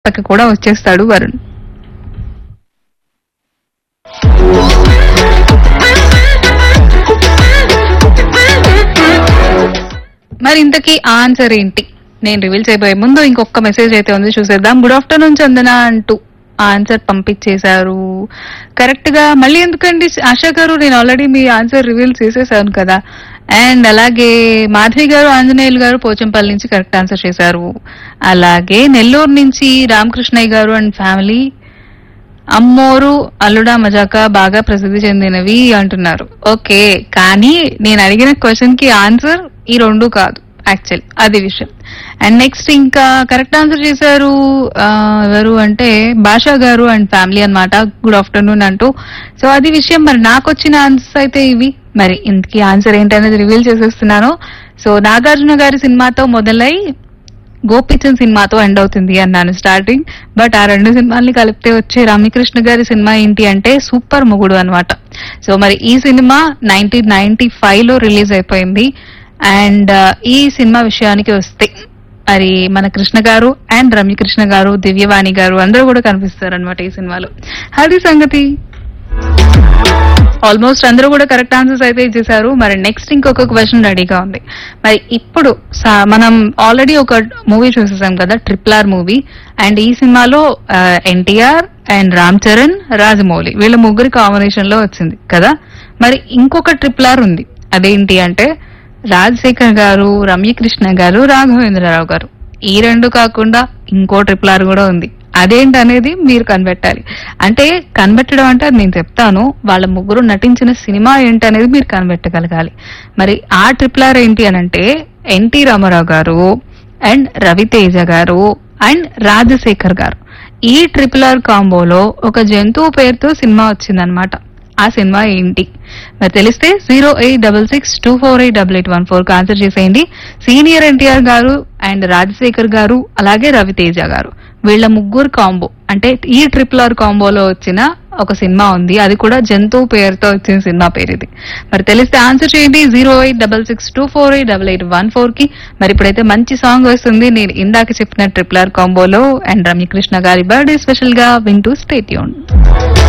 పక్క కూడా వచ్చేస్తాడు వరుణ్ మరి ఇంతకీ ఆన్సర్ ఏంటి నేను రివీల్ చేయబోయే ముందు ఇంకొక మెసేజ్ అయితే ఉంది చూసేద్దాం గుడ్ ఆఫ్టర్నూన్ చందన అంటూ ఆన్సర్ పంపించేశారు కరెక్ట్ గా మళ్ళీ ఎందుకండి ఆశా గారు నేను ఆల్రెడీ మీ ఆన్సర్ రివీల్ చేసేసాను కదా అండ్ అలాగే మాధవి గారు ఆంజనేయులు గారు పోచంపల్లి నుంచి కరెక్ట్ ఆన్సర్ చేశారు అలాగే నెల్లూరు నుంచి రామకృష్ణయ్య గారు అండ్ ఫ్యామిలీ అమ్మోరు అల్లుడా మజాక బాగా ప్రసిద్ధి చెందినవి అంటున్నారు ఓకే కానీ నేను అడిగిన క్వశ్చన్ కి ఆన్సర్ ఈ రెండు కాదు యాక్చువల్ అది విషయం అండ్ నెక్స్ట్ ఇంకా కరెక్ట్ ఆన్సర్ చేశారు ఆ, ఎవరు అంటే భాషా గారు అండ్ ఫ్యామిలీ అన్నమాట గుడ్ ఆఫ్టర్నూన్ అంటూ సో అది విషయం మరి నాకు వచ్చిన ఆన్సర్స్ అయితే ఇవి మరి ఇంతకీ ఆన్సర్ ఏంటనేది రివీల్ చేసేస్తున్నాను సో నాగార్జున గారి సినిమాతో మొదలై గోపిచంద్ సినిమాతో ఎండ్ అవుతుంది అన్నాను స్టార్టింగ్ బట్ ఆ రెండు సినిమాల్ని కలిపితే వచ్చే రామకృష్ణ గారి సినిమా ఏంటి అంటే సూపర్ మొగుడు అన్నమాట సో మరి ఈ సినిమా నైన్టీన్ నైన్టీ ఫైవ్ లో రిలీజ్ అయిపోయింది అండ్ ఈ సినిమా విషయానికి వస్తే మరి మన కృష్ణ గారు అండ్ రమ్యకృష్ణ గారు దివ్యవాణి గారు అందరూ కూడా కనిపిస్తారు అనమాట ఈ సినిమాలో అది సంగతి ఆల్మోస్ట్ అందరూ కూడా కరెక్ట్ ఆన్సర్స్ అయితే ఇచ్చేసారు మరి నెక్స్ట్ ఇంకొక క్వశ్చన్ రెడీగా ఉంది మరి ఇప్పుడు సా- మనం ఆల్రెడీ ఒక మూవీ చూసేసాం కదా ట్రిపుల్ ఆర్ మూవీ అండ్ ఈ సినిమాలో ఎన్టీఆర్ అండ్ రామ్ చరణ్ రాజమౌళి వీళ్ళ ముగ్గురి కాంబినేషన్ లో వచ్చింది కదా మరి ఇంకొక ట్రిపుల్ ఆర్ ఉంది అదేంటి అంటే రాజశేఖర్ గారు రమ్యకృష్ణ గారు రాఘవేంద్రరావు గారు ఈ రెండు కాకుండా ఇంకో ట్రిపుల్ ఆర్ కూడా ఉంది అదేంటనేది మీరు కనిపెట్టాలి అంటే కనిపెట్టడం అంటే అది నేను చెప్తాను వాళ్ళ ముగ్గురు నటించిన సినిమా ఏంటనేది మీరు కనిపెట్టగలగాలి మరి ఆ ట్రిపుల్ ఆర్ ఏంటి అని అంటే ఎన్టీ రామారావు గారు అండ్ రవితేజ గారు అండ్ రాజశేఖర్ గారు ఈ ట్రిపుల్ ఆర్ కాంబోలో ఒక జంతువు పేరుతో సినిమా వచ్చిందనమాట ఆ సినిమా ఏంటి మరి తెలిస్తే zero eight double six two four eight double eight one four కి ఆన్సర్ చేసేయండి senior NTR garu and Rajasekhar గారు అలాగే రవితేజ గారు వీళ్ళ ముగ్గురు కాంబో అంటే ఈ ట్రిపుల్ ఆర్ కాంబోలో వచ్చిన ఒక సినిమా ఉంది అది కూడా జంతువు పేరుతో వచ్చిన సినిమా పేరు ఇది మరి తెలిస్తే ఆన్సర్ చేయండి zero eight double six two four eight double eight one four కి మరి ఇప్పుడైతే మంచి సాంగ్ వస్తుంది నేను ఇందాక చెప్పిన ట్రిపుల్ ఆర్ కాంబోలో అండ్ రమ్యకృష్ణ గారి బర్త్డే స్పెషల్ గా వింటూ స్టేట్ యూన్